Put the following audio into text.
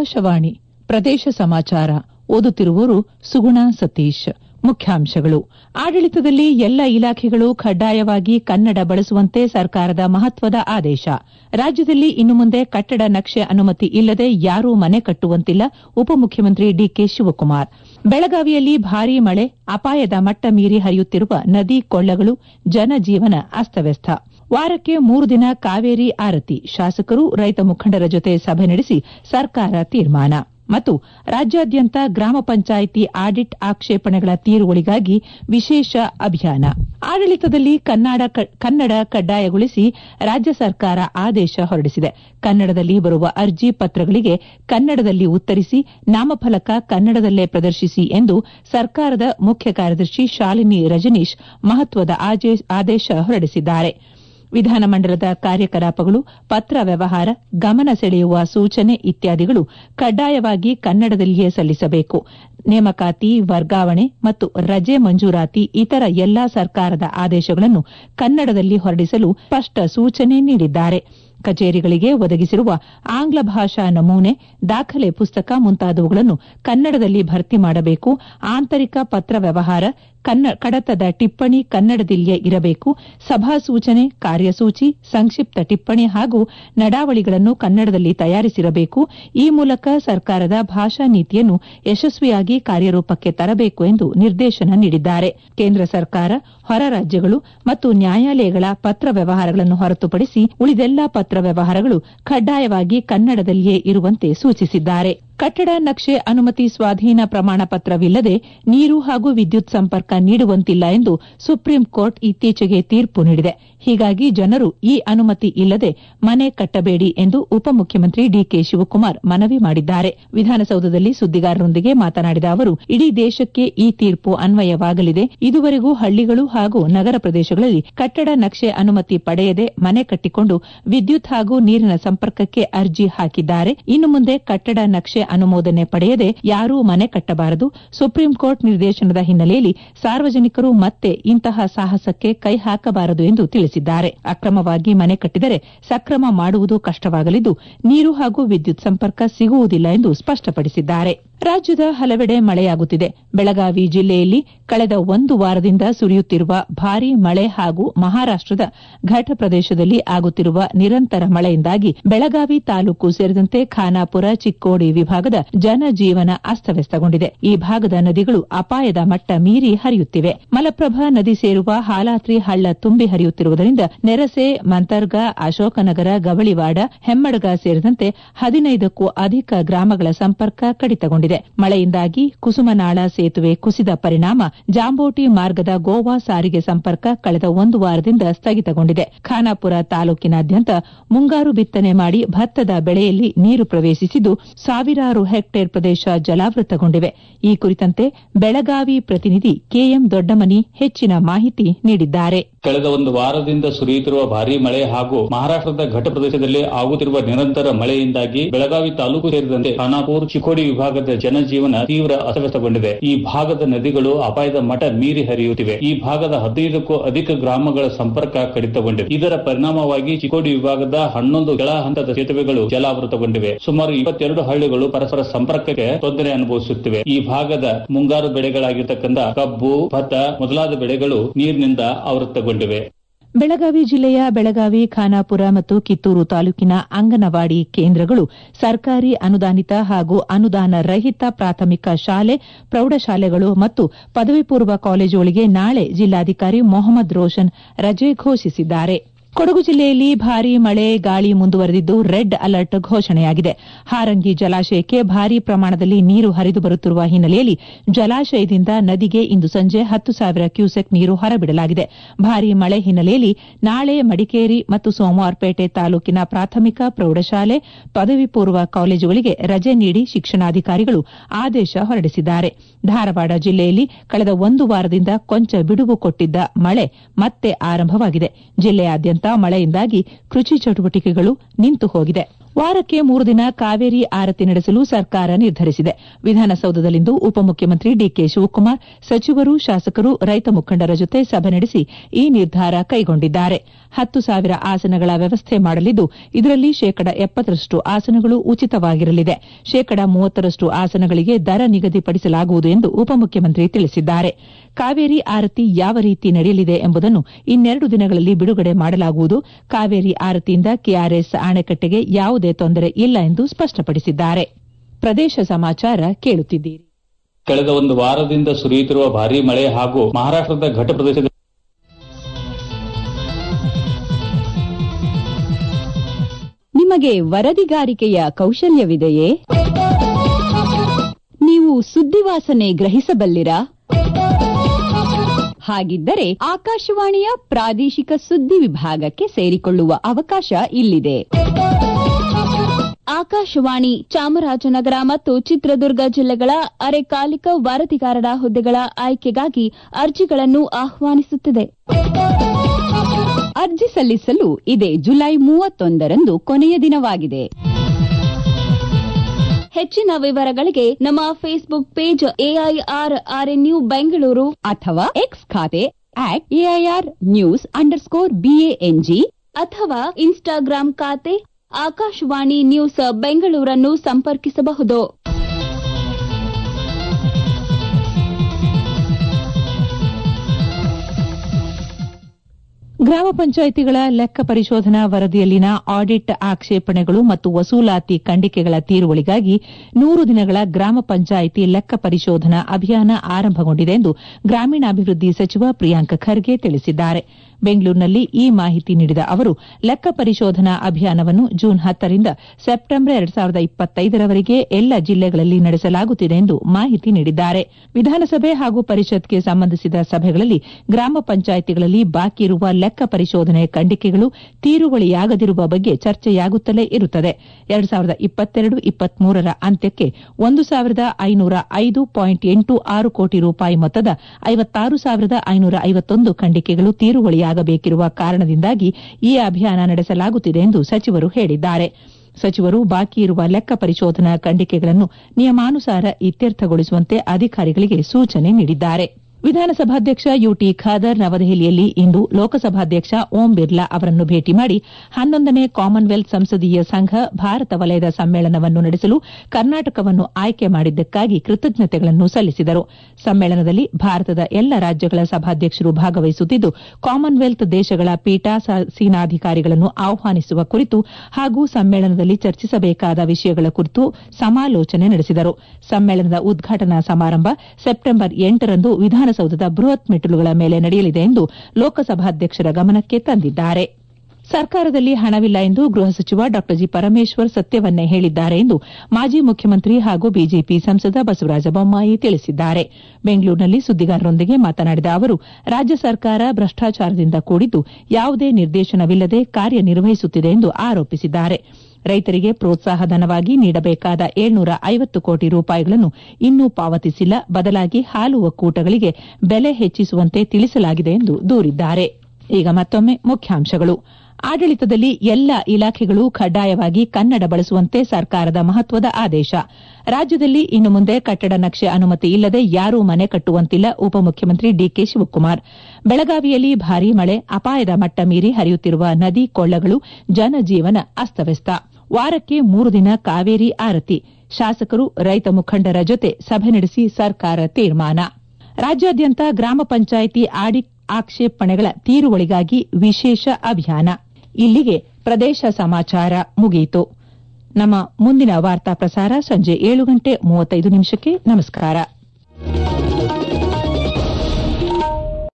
ಆಕಾಶವಾಣಿ ಪ್ರದೇಶ ಸಮಾಚಾರ ಓದುತ್ತಿರುವವರು ಸುಗುಣ ಸತೀಶ್ ಮುಖ್ಯಾಂಶಗಳು ಆಡಳಿತದಲ್ಲಿ ಎಲ್ಲ ಇಲಾಖೆಗಳು ಕಡ್ಡಾಯವಾಗಿ ಕನ್ನಡ ಬಳಸುವಂತೆ ಸರ್ಕಾರದ ಮಹತ್ವದ ಆದೇಶ ರಾಜ್ಯದಲ್ಲಿ ಇನ್ನು ಮುಂದೆ ಕಟ್ಟಡ ನಕ್ಷೆ ಅನುಮತಿ ಇಲ್ಲದೆ ಯಾರೂ ಮನೆ ಕಟ್ಟುವಂತಿಲ್ಲ ಉಪಮುಖ್ಯಮಂತ್ರಿ ಡಿಕೆ ಶಿವಕುಮಾರ್ ಬೆಳಗಾವಿಯಲ್ಲಿ ಭಾರೀ ಮಳೆ ಅಪಾಯದ ಮಟ್ಟ ಮೀರಿ ಹರಿಯುತ್ತಿರುವ ನದಿ ಕೊಳ್ಳಗಳು ಜನಜೀವನ ಅಸ್ತವ್ಯಸ್ತ ವಾರಕ್ಕೆ ಮೂರು ದಿನ ಕಾವೇರಿ ಆರತಿ ಶಾಸಕರು ರೈತ ಮುಖಂಡರ ಜೊತೆ ಸಭೆ ನಡೆಸಿ ಸರ್ಕಾರ ತೀರ್ಮಾನ ಮತ್ತು ರಾಜ್ಯಾದ್ಯಂತ ಗ್ರಾಮ ಪಂಚಾಯಿತಿ ಆಡಿಟ್ ಆಕ್ಷೇಪಣೆಗಳ ತೀರುವಳಿಗಾಗಿ ವಿಶೇಷ ಅಭಿಯಾನ ಆಡಳಿತದಲ್ಲಿ ಕನ್ನಡ ಕಡ್ಡಾಯಗೊಳಿಸಿ ರಾಜ್ಯ ಸರ್ಕಾರ ಆದೇಶ ಹೊರಡಿಸಿದೆ ಕನ್ನಡದಲ್ಲಿ ಬರುವ ಅರ್ಜಿ ಪತ್ರಗಳಿಗೆ ಕನ್ನಡದಲ್ಲಿ ಉತ್ತರಿಸಿ ನಾಮಫಲಕ ಕನ್ನಡದಲ್ಲೇ ಪ್ರದರ್ಶಿಸಿ ಎಂದು ಸರ್ಕಾರದ ಮುಖ್ಯ ಕಾರ್ಯದರ್ಶಿ ಶಾಲಿನಿ ರಜನೀಶ್ ಮಹತ್ವದ ಆದೇಶ ಹೊರಡಿಸಿದ್ದಾರೆ ವಿಧಾನಮಂಡಲದ ಕಾರ್ಯಕಲಾಪಗಳು ಪತ್ರ ವ್ಯವಹಾರ ಗಮನ ಸೆಳೆಯುವ ಸೂಚನೆ ಇತ್ಯಾದಿಗಳು ಕಡ್ಡಾಯವಾಗಿ ಕನ್ನಡದಲ್ಲಿಯೇ ಸಲ್ಲಿಸಬೇಕು ನೇಮಕಾತಿ ವರ್ಗಾವಣೆ ಮತ್ತು ರಜೆ ಮಂಜೂರಾತಿ ಇತರ ಎಲ್ಲಾ ಸರ್ಕಾರದ ಆದೇಶಗಳನ್ನು ಕನ್ನಡದಲ್ಲಿ ಹೊರಡಿಸಲು ಸ್ಪಷ್ಟ ಸೂಚನೆ ನೀಡಿದ್ದಾರೆ ಕಚೇರಿಗಳಿಗೆ ಒದಗಿಸಿರುವ ಆಂಗ್ಲ ಭಾಷಾ ನಮೂನೆ ದಾಖಲೆ ಪುಸ್ತಕ ಮುಂತಾದವುಗಳನ್ನು ಕನ್ನಡದಲ್ಲಿ ಭರ್ತಿ ಮಾಡಬೇಕು ಆಂತರಿಕ ಪತ್ರ ವ್ಯವಹಾರ ಕಡತದ ಟಿಪ್ಪಣಿ ಕನ್ನಡದಲ್ಲಿಯೇ ಇರಬೇಕು ಸಭಾ ಸೂಚನೆ ಕಾರ್ಯಸೂಚಿ ಸಂಕ್ಷಿಪ್ತ ಟಿಪ್ಪಣಿ ಹಾಗೂ ನಡಾವಳಿಗಳನ್ನು ಕನ್ನಡದಲ್ಲಿ ತಯಾರಿಸಿರಬೇಕು ಈ ಮೂಲಕ ಸರ್ಕಾರದ ಭಾಷಾ ನೀತಿಯನ್ನು ಯಶಸ್ವಿಯಾಗಿ ಕಾರ್ಯರೂಪಕ್ಕೆ ತರಬೇಕು ಎಂದು ನಿರ್ದೇಶನ ನೀಡಿದ್ದಾರೆ ಕೇಂದ್ರ ಸರ್ಕಾರ ಹೊರ ರಾಜ್ಯಗಳು ಮತ್ತು ನ್ಯಾಯಾಲಯಗಳ ಪತ್ರ ವ್ಯವಹಾರಗಳನ್ನು ಹೊರತುಪಡಿಸಿ ಉಳಿದೆಲ್ಲ ಪತ್ರ ವ್ಯವಹಾರಗಳು ಕಡ್ಡಾಯವಾಗಿ ಕನ್ನಡದಲ್ಲಿಯೇ ಇರುವಂತೆ ಸೂಚಿಸಿದ್ದಾರೆ ಕಟ್ಟಡ ನಕ್ಷೆ ಅನುಮತಿ ಸ್ವಾಧೀನ ಪ್ರಮಾಣ ಪತ್ರವಿಲ್ಲದೆ ನೀರು ಹಾಗೂ ವಿದ್ಯುತ್ ಸಂಪರ್ಕ ನೀಡುವಂತಿಲ್ಲ ಎಂದು ಸುಪ್ರೀಂ ಕೋರ್ಟ್ ಇತ್ತೀಚೆಗೆ ತೀರ್ಪು ನೀಡಿದೆ ಹೀಗಾಗಿ ಜನರು ಈ ಅನುಮತಿ ಇಲ್ಲದೆ ಮನೆ ಕಟ್ಟಬೇಡಿ ಎಂದು ಉಪಮುಖ್ಯಮಂತ್ರಿ ಡಿಕೆ ಶಿವಕುಮಾರ್ ಮನವಿ ಮಾಡಿದ್ದಾರೆ ವಿಧಾನಸೌಧದಲ್ಲಿ ಸುದ್ದಿಗಾರರೊಂದಿಗೆ ಮಾತನಾಡಿದ ಅವರು ಇಡೀ ದೇಶಕ್ಕೆ ಈ ತೀರ್ಪು ಅನ್ವಯವಾಗಲಿದೆ ಇದುವರೆಗೂ ಹಳ್ಳಿಗಳು ಹಾಗೂ ನಗರ ಪ್ರದೇಶಗಳಲ್ಲಿ ಕಟ್ಟಡ ನಕ್ಷೆ ಅನುಮತಿ ಪಡೆಯದೆ ಮನೆ ಕಟ್ಟಿಕೊಂಡು ವಿದ್ಯುತ್ ಹಾಗೂ ನೀರಿನ ಸಂಪರ್ಕಕ್ಕೆ ಅರ್ಜಿ ಹಾಕಿದ್ದಾರೆ ಇನ್ನು ಮುಂದೆ ಕಟ್ಟಡ ನಕ್ಷೆ ಅನುಮೋದನೆ ಪಡೆಯದೆ ಯಾರೂ ಮನೆ ಕಟ್ಟಬಾರದು ಸುಪ್ರೀಂ ಕೋರ್ಟ್ ನಿರ್ದೇಶನದ ಹಿನ್ನೆಲೆಯಲ್ಲಿ ಸಾರ್ವಜನಿಕರು ಮತ್ತೆ ಇಂತಹ ಸಾಹಸಕ್ಕೆ ಕೈ ಹಾಕಬಾರದು ಎಂದು ತಿಳಿಸಿದ್ದಾರೆ ಅಕ್ರಮವಾಗಿ ಮನೆ ಕಟ್ಟಿದರೆ ಸಕ್ರಮ ಮಾಡುವುದು ಕಷ್ಟವಾಗಲಿದ್ದು ನೀರು ಹಾಗೂ ವಿದ್ಯುತ್ ಸಂಪರ್ಕ ಸಿಗುವುದಿಲ್ಲ ಎಂದು ಸ್ಪಷ್ಟಪಡಿಸಿದ್ದಾರೆ ರಾಜ್ಯದ ಹಲವೆಡೆ ಮಳೆಯಾಗುತ್ತಿದೆ ಬೆಳಗಾವಿ ಜಿಲ್ಲೆಯಲ್ಲಿ ಕಳೆದ ಒಂದು ವಾರದಿಂದ ಸುರಿಯುತ್ತಿರುವ ಭಾರೀ ಮಳೆ ಹಾಗೂ ಮಹಾರಾಷ್ಟದ ಘಟ ಪ್ರದೇಶದಲ್ಲಿ ಆಗುತ್ತಿರುವ ನಿರಂತರ ಮಳೆಯಿಂದಾಗಿ ಬೆಳಗಾವಿ ತಾಲೂಕು ಸೇರಿದಂತೆ ಖಾನಾಪುರ ಚಿಕ್ಕೋಡಿ ವಿಭಾಗದ ಜನಜೀವನ ಅಸ್ತವ್ಯಸ್ತಗೊಂಡಿದೆ ಈ ಭಾಗದ ನದಿಗಳು ಅಪಾಯದ ಮಟ್ಟ ಮೀರಿ ಹರಿಯುತ್ತಿವೆ ಮಲಪ್ರಭಾ ನದಿ ಸೇರುವ ಹಾಲಾತ್ರಿ ಹಳ್ಳ ತುಂಬಿ ಹರಿಯುತ್ತಿರುವುದರಿಂದ ನೆರಸೆ ಮಂತರ್ಗಾ ಅಶೋಕನಗರ ಗವಳಿವಾಡ ಹೆಮ್ಮಡಗ ಸೇರಿದಂತೆ ಹದಿನೈದಕ್ಕೂ ಅಧಿಕ ಗ್ರಾಮಗಳ ಸಂಪರ್ಕ ಕಡಿತಗೊಂಡಿದೆ ಮಳೆಯಿಂದಾಗಿ ಕುಸುಮನಾಳ ಸೇತುವೆ ಕುಸಿದ ಪರಿಣಾಮ ಜಾಂಬೋಟಿ ಮಾರ್ಗದ ಗೋವಾ ಸಾರಿಗೆ ಸಂಪರ್ಕ ಕಳೆದ ಒಂದು ವಾರದಿಂದ ಸ್ಥಗಿತಗೊಂಡಿದೆ ಖಾನಾಪುರ ತಾಲೂಕಿನಾದ್ಯಂತ ಮುಂಗಾರು ಬಿತ್ತನೆ ಮಾಡಿ ಭತ್ತದ ಬೆಳೆಯಲ್ಲಿ ನೀರು ಪ್ರವೇಶಿಸಿದ್ದು ಸಾವಿರಾರು ಹೆಕ್ಟೇರ್ ಪ್ರದೇಶ ಜಲಾವೃತಗೊಂಡಿವೆ ಈ ಕುರಿತಂತೆ ಬೆಳಗಾವಿ ಪ್ರತಿನಿಧಿ ಕೆಎಂ ದೊಡ್ಡಮನಿ ಹೆಚ್ಚಿನ ಮಾಹಿತಿ ನೀಡಿದ್ದಾರೆ ಕಳೆದ ಒಂದು ವಾರದಿಂದ ಸುರಿಯುತ್ತಿರುವ ಭಾರೀ ಮಳೆ ಹಾಗೂ ಮಹಾರಾಷ್ಟದ ಘಟ ಪ್ರದೇಶದಲ್ಲಿ ಆಗುತ್ತಿರುವ ನಿರಂತರ ಮಳೆಯಿಂದಾಗಿ ಬೆಳಗಾವಿ ತಾಲೂಕು ಸೇರಿದಂತೆ ಖಾನಾಪುರ್ ಚಿಕ್ಕೋಡಿ ವಿಭಾಗದ ಜನಜೀವನ ತೀವ್ರ ಅಸ್ತವ್ಯಸ್ತಗೊಂಡಿದೆ ಈ ಭಾಗದ ನದಿಗಳು ಅಪಾಯದ ಮಠ ಮೀರಿ ಹರಿಯುತ್ತಿವೆ ಈ ಭಾಗದ ಹದಿನೈದಕ್ಕೂ ಅಧಿಕ ಗ್ರಾಮಗಳ ಸಂಪರ್ಕ ಕಡಿತಗೊಂಡಿವೆ ಇದರ ಪರಿಣಾಮವಾಗಿ ಚಿಕ್ಕೋಡಿ ವಿಭಾಗದ ಹನ್ನೊಂದು ಕೆಳ ಹಂತದ ಸೇತುವೆಗಳು ಜಲಾವೃತಗೊಂಡಿವೆ ಸುಮಾರು ಇಪ್ಪತ್ತೆರಡು ಹಳ್ಳಿಗಳು ಪರಸ್ಪರ ಸಂಪರ್ಕಕ್ಕೆ ತೊಂದರೆ ಅನುಭವಿಸುತ್ತಿವೆ ಈ ಭಾಗದ ಮುಂಗಾರು ಬೆಳೆಗಳಾಗಿರ್ತಕ್ಕಂಥ ಕಬ್ಬು ಭತ್ತ ಮೊದಲಾದ ಬೆಳೆಗಳು ನೀರಿನಿಂದ ಆವೃತಗೊಂಡಿವೆ ಬೆಳಗಾವಿ ಜಿಲ್ಲೆಯ ಬೆಳಗಾವಿ ಖಾನಾಪುರ ಮತ್ತು ಕಿತ್ತೂರು ತಾಲೂಕಿನ ಅಂಗನವಾಡಿ ಕೇಂದ್ರಗಳು ಸರ್ಕಾರಿ ಅನುದಾನಿತ ಹಾಗೂ ಅನುದಾನ ರಹಿತ ಪ್ರಾಥಮಿಕ ಶಾಲೆ ಪ್ರೌಢಶಾಲೆಗಳು ಮತ್ತು ಪದವಿ ಪೂರ್ವ ಕಾಲೇಜುಗಳಿಗೆ ನಾಳೆ ಜಿಲ್ಲಾಧಿಕಾರಿ ಮೊಹಮ್ಮದ್ ರೋಷನ್ ರಜೆ ಘೋಷಿಸಿದ್ದಾರೆ ಕೊಡಗು ಜಿಲ್ಲೆಯಲ್ಲಿ ಭಾರೀ ಮಳೆ ಗಾಳಿ ಮುಂದುವರೆದಿದ್ದು ರೆಡ್ ಅಲರ್ಟ್ ಘೋಷಣೆಯಾಗಿದೆ ಹಾರಂಗಿ ಜಲಾಶಯಕ್ಕೆ ಭಾರೀ ಪ್ರಮಾಣದಲ್ಲಿ ನೀರು ಹರಿದು ಬರುತ್ತಿರುವ ಹಿನ್ನೆಲೆಯಲ್ಲಿ ಜಲಾಶಯದಿಂದ ನದಿಗೆ ಇಂದು ಸಂಜೆ ಹತ್ತು ಸಾವಿರ ಕ್ಯೂಸೆಕ್ ನೀರು ಹೊರಬಿಡಲಾಗಿದೆ ಭಾರೀ ಮಳೆ ಹಿನ್ನೆಲೆಯಲ್ಲಿ ನಾಳೆ ಮಡಿಕೇರಿ ಮತ್ತು ಸೋಮವಾರಪೇಟೆ ತಾಲೂಕಿನ ಪ್ರಾಥಮಿಕ ಪ್ರೌಢಶಾಲೆ ಪದವಿ ಪೂರ್ವ ಕಾಲೇಜುಗಳಿಗೆ ರಜೆ ನೀಡಿ ಶಿಕ್ಷಣಾಧಿಕಾರಿಗಳು ಆದೇಶ ಹೊರಡಿಸಿದ್ದಾರೆ ಧಾರವಾಡ ಜಿಲ್ಲೆಯಲ್ಲಿ ಕಳೆದ ಒಂದು ವಾರದಿಂದ ಕೊಂಚ ಬಿಡುವು ಕೊಟ್ಟಿದ್ದ ಮಳೆ ಮತ್ತೆ ಆರಂಭವಾಗಿದೆ ಜಿಲ್ಲೆಯಾದ್ಯಂತ ಮಳೆಯಿಂದಾಗಿ ಕೃಷಿ ಚಟುವಟಿಕೆಗಳು ನಿಂತು ಹೋಗಿದೆ ವಾರಕ್ಕೆ ಮೂರು ದಿನ ಕಾವೇರಿ ಆರತಿ ನಡೆಸಲು ಸರ್ಕಾರ ನಿರ್ಧರಿಸಿದೆ ವಿಧಾನಸೌಧದಲ್ಲಿಂದು ಉಪಮುಖ್ಯಮಂತ್ರಿ ಡಿಕೆ ಶಿವಕುಮಾರ್ ಸಚಿವರು ಶಾಸಕರು ರೈತ ಮುಖಂಡರ ಜೊತೆ ಸಭೆ ನಡೆಸಿ ಈ ನಿರ್ಧಾರ ಕೈಗೊಂಡಿದ್ದಾರೆ ಹತ್ತು ಸಾವಿರ ಆಸನಗಳ ವ್ಯವಸ್ಥೆ ಮಾಡಲಿದ್ದು ಇದರಲ್ಲಿ ಶೇಕಡ ಎಪ್ಪತ್ತರಷ್ಟು ಆಸನಗಳು ಉಚಿತವಾಗಿರಲಿದೆ ಶೇಕಡ ಮೂವತ್ತರಷ್ಟು ಆಸನಗಳಿಗೆ ದರ ನಿಗದಿಪಡಿಸಲಾಗುವುದು ಎಂದು ಉಪಮುಖ್ಯಮಂತ್ರಿ ತಿಳಿಸಿದ್ದಾರೆ ಕಾವೇರಿ ಆರತಿ ಯಾವ ರೀತಿ ನಡೆಯಲಿದೆ ಎಂಬುದನ್ನು ಇನ್ನೆರಡು ದಿನಗಳಲ್ಲಿ ಬಿಡುಗಡೆ ಮಾಡಲಾಗುವುದು ಕಾವೇರಿ ಆರತಿಯಿಂದ ಕೆಆರ್ಎಸ್ ಅಣೆಕಟ್ಟೆಗೆ ಯಾವುದೇ ತೊಂದರೆ ಇಲ್ಲ ಎಂದು ಸ್ಪಷ್ಟಪಡಿಸಿದ್ದಾರೆ ಪ್ರದೇಶ ಸಮಾಚಾರ ಕೇಳುತ್ತಿದ್ದೀರಿ ಕಳೆದ ಒಂದು ವಾರದಿಂದ ಸುರಿಯುತ್ತಿರುವ ಭಾರೀ ಮಳೆ ಹಾಗೂ ಮಹಾರಾಷ್ಟದ ಘಟ ಪ್ರದೇಶದ ನಿಮಗೆ ವರದಿಗಾರಿಕೆಯ ಕೌಶಲ್ಯವಿದೆಯೇ ನೀವು ಸುದ್ದಿವಾಸನೆ ಗ್ರಹಿಸಬಲ್ಲಿರಾ ಹಾಗಿದ್ದರೆ ಆಕಾಶವಾಣಿಯ ಪ್ರಾದೇಶಿಕ ಸುದ್ದಿ ವಿಭಾಗಕ್ಕೆ ಸೇರಿಕೊಳ್ಳುವ ಅವಕಾಶ ಇಲ್ಲಿದೆ ಆಕಾಶವಾಣಿ ಚಾಮರಾಜನಗರ ಮತ್ತು ಚಿತ್ರದುರ್ಗ ಜಿಲ್ಲೆಗಳ ಅರೆಕಾಲಿಕ ವರದಿಗಾರರ ಹುದ್ದೆಗಳ ಆಯ್ಕೆಗಾಗಿ ಅರ್ಜಿಗಳನ್ನು ಆಹ್ವಾನಿಸುತ್ತಿದೆ ಅರ್ಜಿ ಸಲ್ಲಿಸಲು ಇದೇ ಜುಲೈ ಮೂವತ್ತೊಂದರಂದು ಕೊನೆಯ ದಿನವಾಗಿದೆ ಹೆಚ್ಚಿನ ವಿವರಗಳಿಗೆ ನಮ್ಮ Facebook page AIR RNU Bengaluru ಅಥವಾ ಎಕ್ಸ್ ಖಾತೆ at AIR news underscore BANG ಅಥವಾ ಇನ್ಸ್ಟಾಗ್ರಾಂ ಖಾತೆ ಆಕಾಶವಾಣಿ ನ್ಯೂಸ್ ಬೆಂಗಳೂರನ್ನು ಸಂಪರ್ಕಿಸಬಹುದು ಗ್ರಾಮ ಪಂಚಾಯಿತಿಗಳ ಲೆಕ್ಕ ಪರಿಶೋಧನಾ ವರದಿಯಲ್ಲಿನ ಆಡಿಟ್ ಆಕ್ಷೇಪಣೆಗಳು ಮತ್ತು ವಸೂಲಾತಿ ಖಂಡಿಕೆಗಳ ತೀರುವಳಿಗಾಗಿ ನೂರು ದಿನಗಳ ಗ್ರಾಮ ಪಂಚಾಯಿತಿ ಲೆಕ್ಕ ಪರಿಶೋಧನಾ ಅಭಿಯಾನ ಆರಂಭಗೊಂಡಿದೆ ಎಂದು ಗ್ರಾಮೀಣಾಭಿವೃದ್ಧಿ ಸಚಿವ ಪ್ರಿಯಾಂಕ್ ಖರ್ಗೆ ತಿಳಿಸಿದ್ದಾರೆ ಬೆಂಗಳೂರಿನಲ್ಲಿ ಈ ಮಾಹಿತಿ ನೀಡಿದ ಅವರು ಲೆಕ್ಕ ಪರಿಶೋಧನಾ ಅಭಿಯಾನವನ್ನು ಜೂನ್ ಹತ್ತರಿಂದ ಸೆಪ್ಟೆಂಬರ್ ಎರಡ್ ಸಾವಿರದ ಇಪ್ಪತ್ತೈದರವರೆಗೆ ಎಲ್ಲ ಜಿಲ್ಲೆಗಳಲ್ಲಿ ನಡೆಸಲಾಗುತ್ತಿದೆ ಎಂದು ಮಾಹಿತಿ ನೀಡಿದ್ದಾರೆ ವಿಧಾನಸಭೆ ಹಾಗೂ ಪರಿಷತ್ಗೆ ಸಂಬಂಧಿಸಿದ ಸಭೆಗಳಲ್ಲಿ ಗ್ರಾಮ ಪಂಚಾಯಿತಿಗಳಲ್ಲಿ ಬಾಕಿ ಇರುವ ಲೆಕ್ಕ ಪರಿಶೋಧನೆ ಖಂಡಿಕೆಗಳು ತೀರುವಳಿಯಾಗದಿರುವ ಬಗ್ಗೆ ಚರ್ಚೆಯಾಗುತ್ತಲೇ ಇರುತ್ತದೆ ಎರಡ್ ಸಾವಿರದ ಇಪ್ಪತ್ತೆರಡು ಇಪ್ಪತ್ಮೂರರ ಅಂತ್ಯಕ್ಕೆ ಒಂದು ಸಾವಿರದ ಐನೂರ ಐದು ಪಾಯಿಂಟ್ ಎಂಟು ಆರು ಕೋಟಿ ರೂಪಾಯಿ ಮೊತ್ತದ ಐವತ್ತಾರು ಸಾವಿರದ ಐನೂರ ಐವತ್ತೊಂದು ಖಂಡಿಕೆಗಳು ತೀರುವಳಿಯಾಗಬೇಕಿರುವ ಕಾರಣದಿಂದಾಗಿ ಈ ಅಭಿಯಾನ ನಡೆಸಲಾಗುತ್ತಿದೆ ಎಂದು ಸಚಿವರು ಹೇಳಿದ್ದಾರೆ ಸಚಿವರು ಬಾಕಿ ಇರುವ ಲೆಕ್ಕ ಪರಿಶೋಧನಾ ಖಂಡಿಕೆಗಳನ್ನು ನಿಯಮಾನುಸಾರ ಇತ್ಯರ್ಥಗೊಳಿಸುವಂತೆ ಅಧಿಕಾರಿಗಳಿಗೆ ಸೂಚನೆ ನೀಡಿದ್ದಾರೆ ವಿಧಾನಸಭಾಧ್ಯಕ್ಷ ಯುಟಿ ಖಾದರ್ ನವದೆಹಲಿಯಲ್ಲಿ ಇಂದು ಲೋಕಸಭಾಧ್ಯಕ್ಷ ಓಂ ಬಿರ್ಲಾ ಅವರನ್ನು ಭೇಟಿ ಮಾಡಿ ಹನ್ನೊಂದನೇ ಕಾಮನ್ವೆಲ್ತ್ ಸಂಸದೀಯ ಸಂಘ ಭಾರತ ವಲಯದ ಸಮ್ಮೇಳನವನ್ನು ನಡೆಸಲು ಕರ್ನಾಟಕವನ್ನು ಆಯ್ಕೆ ಮಾಡಿದ್ದಕ್ಕಾಗಿ ಕೃತಜ್ಞತೆಗಳನ್ನು ಸಲ್ಲಿಸಿದರು ಸಮ್ಮೇಳನದಲ್ಲಿ ಭಾರತದ ಎಲ್ಲ ರಾಜ್ಯಗಳ ಸಭಾಧ್ಯಕ್ಷರು ಭಾಗವಹಿಸುತ್ತಿದ್ದು ಕಾಮನ್ವೆಲ್ತ್ ದೇಶಗಳ ಪೀಠಾಸೀನಾಧಿಕಾರಿಗಳನ್ನು ಆಹ್ವಾನಿಸುವ ಕುರಿತು ಹಾಗೂ ಸಮ್ಮೇಳನದಲ್ಲಿ ಚರ್ಚಿಸಬೇಕಾದ ವಿಷಯಗಳ ಕುರಿತು ಸಮಾಲೋಚನೆ ನಡೆಸಿದರು ಸಮ್ಮೇಳನದ ಉದ್ಘಾಟನಾ ಸಮಾರಂಭ ಸೆಪ್ಟೆಂಬರ್ ಎಂಟರಂದು ವಿಧಾನಸೌಧದ ಬೃಹತ್ ಮೆಟ್ಟಿಲುಗಳ ಮೇಲೆ ನಡೆಯಲಿದೆ ಎಂದು ಲೋಕಸಭಾಧ್ಯಕ್ಷರ ಗಮನಕ್ಕೆ ತಂದಿದ್ದಾರೆ ಸರ್ಕಾರದಲ್ಲಿ ಹಣವಿಲ್ಲ ಎಂದು ಗೃಹ ಸಚಿವ ಡಾ ಜಿ ಪರಮೇಶ್ವರ್ ಸತ್ಯವನ್ನೇ ಹೇಳಿದ್ದಾರೆ ಎಂದು ಮಾಜಿ ಮುಖ್ಯಮಂತ್ರಿ ಹಾಗೂ ಬಿಜೆಪಿ ಸಂಸದ ಬಸವರಾಜ ಬೊಮ್ಮಾಯಿ ತಿಳಿಸಿದ್ದಾರೆ ಬೆಂಗಳೂರಿನಲ್ಲಿ ಸುದ್ದಿಗಾರರೊಂದಿಗೆ ಮಾತನಾಡಿದ ಅವರು ರಾಜ್ಯ ಸರ್ಕಾರ ಭ್ರಷ್ಟಾಚಾರದಿಂದ ಕೂಡಿದ್ದು ಯಾವುದೇ ನಿರ್ದೇಶನವಿಲ್ಲದೆ ಕಾರ್ಯನಿರ್ವಹಿಸುತ್ತಿದೆ ಎಂದು ಆರೋಪಿಸಿದ್ದಾರೆ ರೈತರಿಗೆ ಪ್ರೋತ್ಸಾಹಧನವಾಗಿ ನೀಡಬೇಕಾದ ಏಳ್ನೂರ ಐವತ್ತು ಕೋಟಿ ರೂಪಾಯಿಗಳನ್ನು ಇನ್ನೂ ಪಾವತಿಸಿಲ್ಲ ಬದಲಾಗಿ ಹಾಲು ಒಕ್ಕೂಟಗಳಿಗೆ ಬೆಲೆ ಹೆಚ್ಚಿಸುವಂತೆ ತಿಳಿಸಲಾಗಿದೆ ಎಂದು ದೂರಿದ್ದಾರೆ ಈಗ ಮತ್ತೊಮ್ಮೆ ಮುಖ್ಯಾಂಶಗಳು ಆಡಳಿತದಲ್ಲಿ ಎಲ್ಲ ಇಲಾಖೆಗಳು ಕಡ್ಡಾಯವಾಗಿ ಕನ್ನಡ ಬಳಸುವಂತೆ ಸರ್ಕಾರದ ಮಹತ್ವದ ಆದೇಶ ರಾಜ್ಯದಲ್ಲಿ ಇನ್ನು ಮುಂದೆ ಕಟ್ಟಡ ನಕ್ಷೆ ಅನುಮತಿ ಇಲ್ಲದೆ ಯಾರೂ ಮನೆ ಕಟ್ಟುವಂತಿಲ್ಲ ಉಪಮುಖ್ಯಮಂತ್ರಿ ಡಿಕೆ ಶಿವಕುಮಾರ್ ಬೆಳಗಾವಿಯಲ್ಲಿ ಭಾರೀ ಮಳೆ ಅಪಾಯದ ಮಟ್ಟ ಮೀರಿ ಹರಿಯುತ್ತಿರುವ ನದಿ ಕೊಳ್ಳಗಳು ಜನಜೀವನ ಅಸ್ತವ್ಯಸ್ತ ವಾರಕ್ಕೆ ಮೂರು ದಿನ ಕಾವೇರಿ ಆರತಿ ಶಾಸಕರು ರೈತ ಮುಖಂಡರ ಜೊತೆ ಸಭೆ ನಡೆಸಿ ಸರ್ಕಾರ ತೀರ್ಮಾನ ರಾಜ್ಯಾದ್ಯಂತ ಗ್ರಾಮ ಪಂಚಾಯಿತಿ ಆಡಿಟ್ ಆಕ್ಷೇಪಣೆಗಳ ತೀರುವಳಿಗಾಗಿ ವಿಶೇಷ ಅಭಿಯಾನ ಇಲ್ಲಿಗೆ ಪ್ರದೇಶ ಸಮಾಚಾರ ಮುಗಿಯಿತು ನಮ್ಮ ಮುಂದಿನ ವಾರ್ತಾ ಪ್ರಸಾರ ಸಂಜೆ ಏಳು ಗಂಟೆ ಮೂವತ್ತೈದು ನಿಮಿಷಕ್ಕೆ ನಮಸ್ಕಾರ